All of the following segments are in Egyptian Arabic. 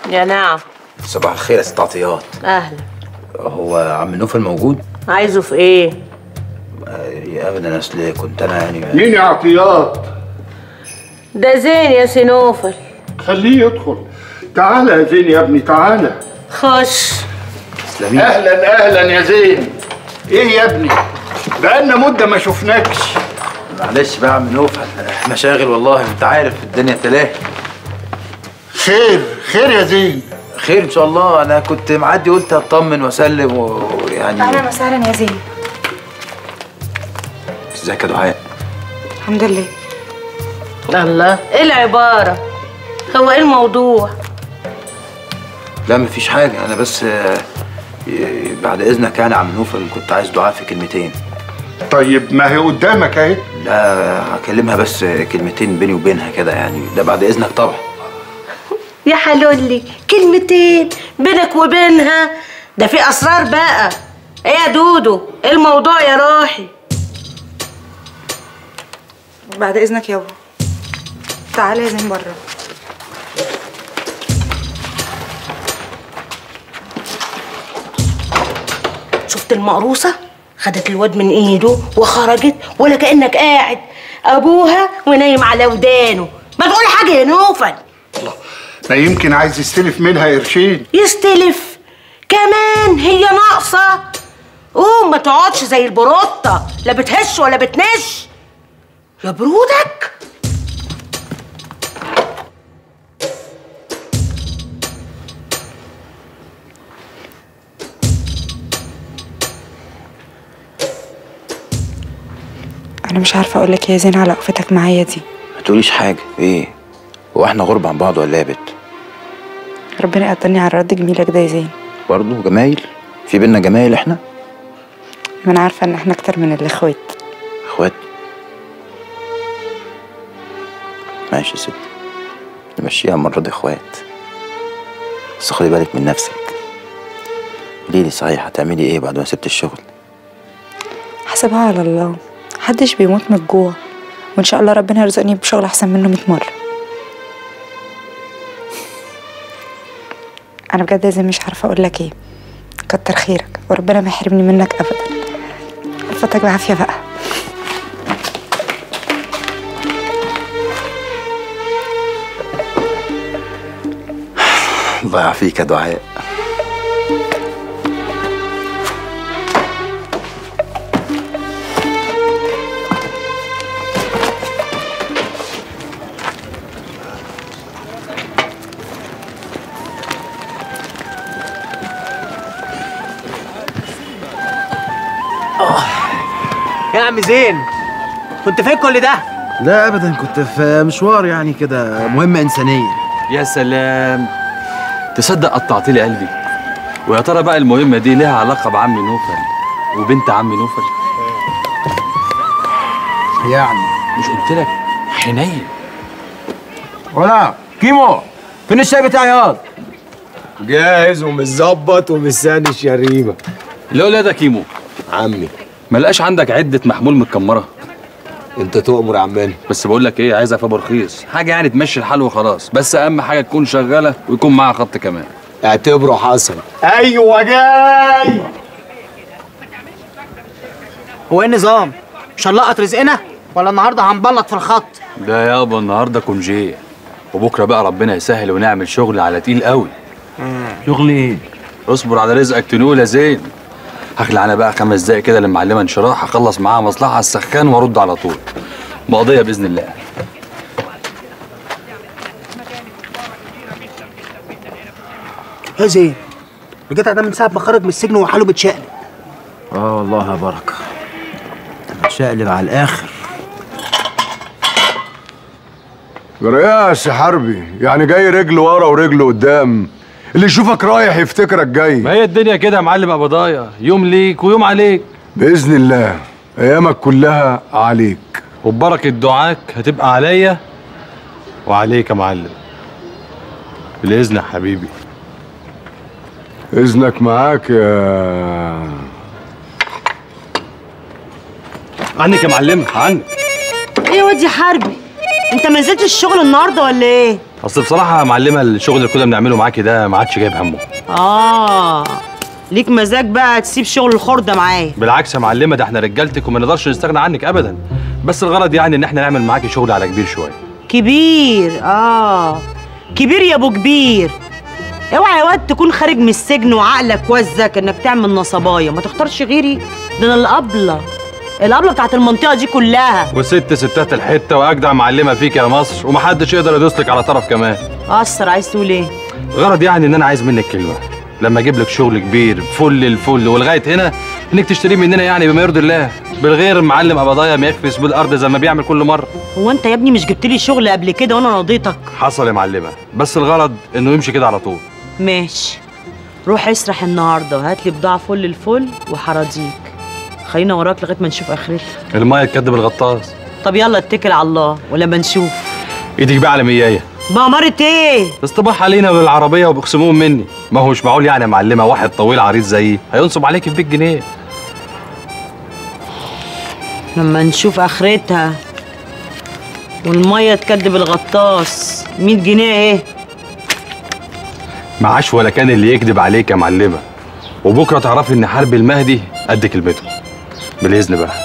يا نعم صباح الخير يا ست عطيات اهلا هو عم نوفل موجود؟ عايزه في ايه آه، ابدا اصل كنت انا يعني مين يا عطيات ده زين يا سنوفل خليه يدخل تعالى يا زين يا ابني تعالى خش تسلمي اهلا اهلا يا زين ايه يا ابني بقالنا مده ما شفناكش معلش بقى يا عم نوفل مشاغل والله انت عارف الدنيا تلاهي خير خير يا زين خير ان شاء الله انا كنت معدي قلت اطمن واسلم ويعني اهلا وسهلا يا زين ازيك يا دعاء الحمد لله الله ايه العبارة هو ايه الموضوع لا مفيش حاجه انا بس آه، ي- بعد اذنك يعني يا عم نوفل كنت عايز دعاء في كلمتين طيب ما هي قدامك اهي لا هكلمها بس كلمتين بيني وبينها كده يعني ده بعد اذنك طبعا يا حلولي كلمتين بينك وبينها ده في اسرار بقى ايه يا دودو ايه الموضوع يا روحي بعد اذنك يابا تعالى يا زين بره شفت المقروصة خدت الواد من ايده وخرجت ولا كأنك قاعد ابوها ونايم على ودانه ما تقول حاجة يا نوفل ما يمكن عايز يستلف منها قرشين يستلف كمان هي ناقصة قوم ما تقعدش زي البروطة لا بتهش ولا بتنش يا برودك انا مش عارفه اقول لك يا زين على وقفتك معايا دي ما تقوليش حاجه ايه هو احنا غرب عن بعض ولا ايه يا بت ربنا يقدرني على رد جميلك ده يا زين برضه جمايل في بينا جمايل احنا ما انا عارفه ان احنا اكتر من الاخوات اخوات ماشي يا ستي نمشيها المرة دي اخوات بس خدي بالك من نفسك قوليلي صحيح هتعملي ايه بعد ما سبت الشغل حسبها على الله محدش بيموت من الجوع وان شاء الله ربنا يرزقني بشغل احسن منه 100 مره انا بجد يا زين مش عارفه اقول لك ايه كتر خيرك وربنا ما يحرمني منك ابدا الفتك بعافيه بقى الله يعافيك يا دعاء يا عم زين كنت فين كل ده؟ لا ابدا كنت في مشوار يعني كده مهمه انسانيه يا سلام تصدق قطعت لي قلبي ويا ترى بقى المهمة دي ليها علاقة بعمي نوفل وبنت عمي نوفل يعني مش قلت لك حنين ولا كيمو فين الشاي بتاعي ياض جاهز ومتظبط ومستني الشريمه لا لا ده كيمو عمي ما لقاش عندك عدة محمول متكمرة انت تؤمر يا عماني بس بقول لك ايه عايزها فابور رخيص حاجة يعني تمشي الحال وخلاص بس اهم حاجة تكون شغالة ويكون معاها خط كمان اعتبره حصل ايوه جاي هو ايه النظام؟ مش هنلقط رزقنا؟ ولا النهارده هنبلط في الخط؟ ده يابا النهارده كونجيه وبكره بقى ربنا يسهل ونعمل شغل على تقيل قوي شغل ايه اصبر على رزقك تنول يا زين هخلع انا بقى خمس دقايق كده للمعلمه انشراح اخلص معاها مصلحه على السخان وارد على طول مقضيه باذن الله يا زين الجدع ده من ساعة ما خرج من السجن وحاله بتشقلب اه والله يا بركه متشقلب على الاخر رياس يا حربي يعني جاي رجل ورا ورجل قدام اللي يشوفك رايح يفتكرك جاي ما هي الدنيا كده يا معلم قبضايا يوم ليك ويوم عليك باذن الله ايامك كلها عليك وببركه دعاك هتبقى عليا وعليك يا معلم بالاذن يا حبيبي اذنك معاك يا عنك يا معلم عنك ايه يا واد يا حربي انت ما نزلتش الشغل النهارده ولا ايه اصل بصراحه يا معلمه الشغل اللي كنا بنعمله معاكي ده ما عادش جايب همه اه ليك مزاج بقى تسيب شغل الخردة معايا بالعكس يا معلمه ده احنا رجالتك وما نقدرش نستغنى عنك ابدا بس الغرض يعني ان احنا نعمل معاكي شغل على كبير شويه كبير اه كبير يا ابو كبير اوعى يا واد تكون خارج من السجن وعقلك وزك انك تعمل نصبايه ما تختارش غيري ده انا الابله الابله بتاعت المنطقه دي كلها وست ستات الحته واجدع معلمه فيك يا مصر ومحدش يقدر يدوسلك على طرف كمان قصر عايز تقول ايه غرض يعني ان انا عايز منك كلمه لما اجيب لك شغل كبير فل الفل ولغايه هنا انك تشتريه مننا يعني بما يرضي الله بالغير المعلم ابضايا ما يخفس بالارض زي ما بيعمل كل مره هو انت يا ابني مش جبت لي شغل قبل كده وانا رضيتك حصل يا معلمه بس الغرض انه يمشي كده على طول ماشي روح اسرح النهارده وهات لي بضاعه فل الفل وحراضيك خلينا وراك لغايه ما نشوف اخرتها الميه تكدب الغطاس طب يلا اتكل على الله ولما نشوف ايدك بقى على ميايه بأمارة ايه اصطباح علينا بالعربيه وبيخصموهم مني ما هوش معقول يعني يا معلمه واحد طويل عريض زيي هينصب عليك في 100 جنيه لما نشوف اخرتها والميه تكدب الغطاس 100 جنيه ايه معاش ولا كان اللي يكذب عليك يا معلمه وبكره تعرفي ان حرب المهدي قد كلمته بالاذن بقى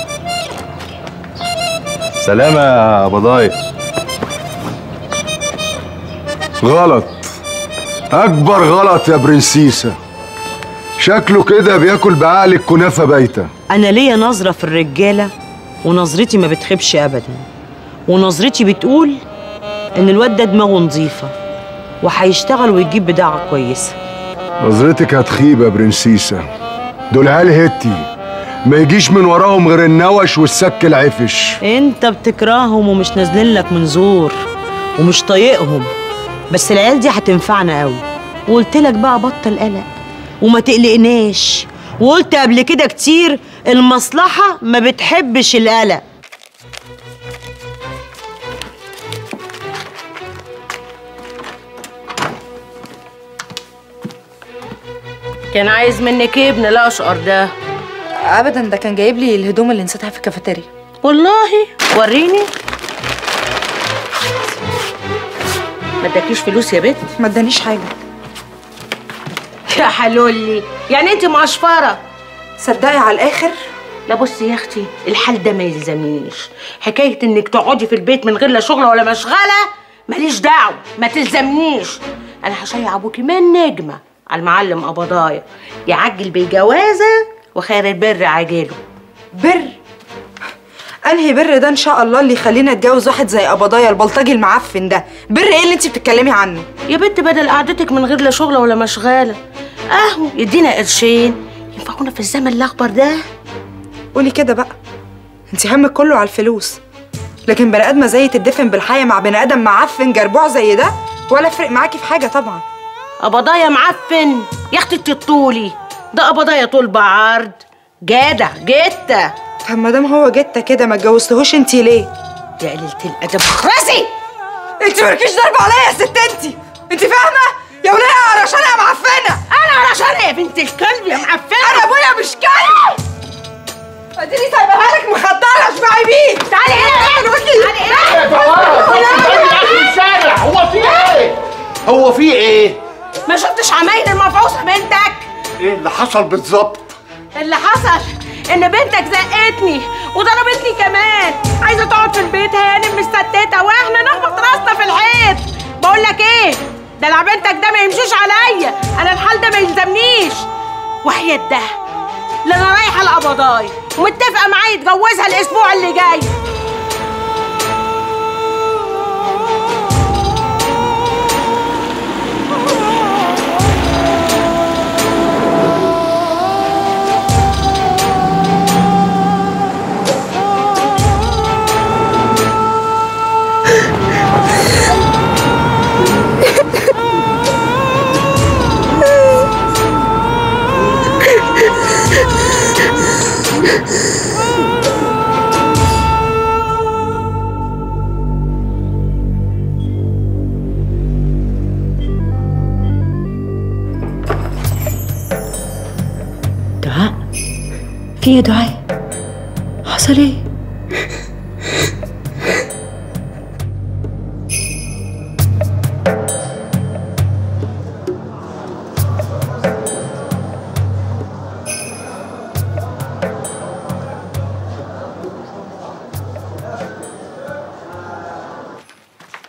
سلامة يا بضايق غلط اكبر غلط يا برنسيسة شكله كده بياكل بعقلك كنافة بايتة انا ليا نظره في الرجاله ونظرتي ما بتخيبش ابدا ونظرتي بتقول ان الواد ده دماغه نظيفه وهيشتغل ويجيب بضاعه كويسه نظرتك هتخيب يا برنسيسة دول عيال هتي ما يجيش من وراهم غير النوش والسك العفش انت بتكرههم ومش نازلين لك من زور ومش طايقهم بس العيال دي هتنفعنا قوي وقلت لك بقى بطل قلق وما تقلقناش وقلت قبل كده كتير المصلحة ما بتحبش القلق كان عايز منك ايه ابن الاشقر ده ابدا ده كان جايب لي الهدوم اللي نسيتها في الكافيتيريا والله وريني ما اداكيش فلوس يا بنت ما ادانيش حاجه يا حلولي يعني انت مقشفره صدقي على الاخر لا بصي يا اختي الحال ده ما يلزمنيش حكايه انك تقعدي في البيت من غير لا شغل ولا مشغله ماليش دعوه ما تلزمنيش انا هشيع ابوكي من نجمه على المعلم قبضايا يعجل بالجوازه وخير البر عاجله بر انهي بر ده ان شاء الله اللي يخلينا اتجوز واحد زي قبضايا البلطجي المعفن ده بر ايه اللي انت بتتكلمي عنه يا بنت بدل قعدتك من غير لا شغل ولا مشغله اهو يدينا قرشين ينفعونا في الزمن الاخضر ده قولي كده بقى انت همك كله على الفلوس لكن بني ادمه زي تدفن بالحياه مع بني ادم معفن جربوع زي ده ولا فرق معاكي في حاجه طبعا قبضايا معفن يا اختي الطولي ده قبضايا طول بعرض جدع جته طب ما دام هو جته كده ما اتجوزتهوش انت ليه يا قليلة الادب خرسي انت مالكيش ضرب عليا يا ست انت انت فاهمه يا وليه علشان انا معفنه انا علشان يا بنت الكلب يا معفنه انا ابويا مش كلب اديني سايبها لك مخدره اشبعي بيه تعالي هنا تعالي اخر الشارع هو في ايه؟ هو في ايه؟ ما شفتش عمايل المفعوصه بنتك ايه اللي حصل بالظبط؟ اللي حصل ان بنتك زقتني وضربتني كمان عايزه تقعد في البيت هانم مستتته واحنا نخبط راسنا في الحيط بقول لك ايه دلع بنتك ده ما يمشيش عليا انا الحال ده ما يلزمنيش وحياة ده لا انا رايحه القبضاي ومتفقه معاه يتجوزها الاسبوع اللي جاي دعاء في ايه يا دعاء حصل ايه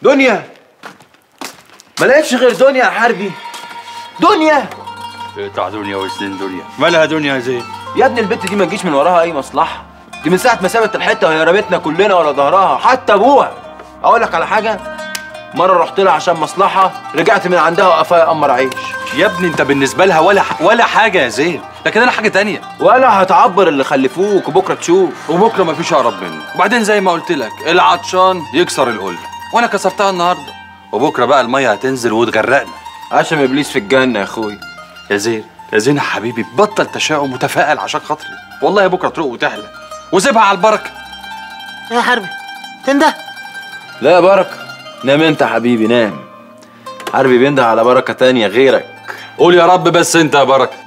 دنيا ما لقيتش غير دنيا يا حربي دنيا بتاع دنيا وسنين دنيا مالها دنيا يا زين يا ابني البت دي ما تجيش من وراها اي مصلحه دي من ساعه ما سابت الحته وهي رمتنا كلنا ولا ظهرها حتى ابوها اقول لك على حاجه مره رحت لها عشان مصلحه رجعت من عندها وقفايا امر عيش يا ابني انت بالنسبه لها ولا ح... ولا حاجه يا زين لكن انا حاجه تانية ولا هتعبر اللي خلفوك وبكره تشوف وبكره مفيش اقرب منه وبعدين زي ما قلت لك العطشان يكسر القلب وانا كسرتها النهارده وبكره بقى الميه هتنزل وتغرقنا عشم ابليس في الجنه يا اخوي يا زين يا زين يا حبيبي بطل تشاؤم وتفائل عشان خاطري والله بكره تروق وتحلى وسيبها على البركه يا حربي تنده لا يا بركه نام انت يا حبيبي نام حربي بينده على بركه تانية غيرك قول يا رب بس انت يا بركه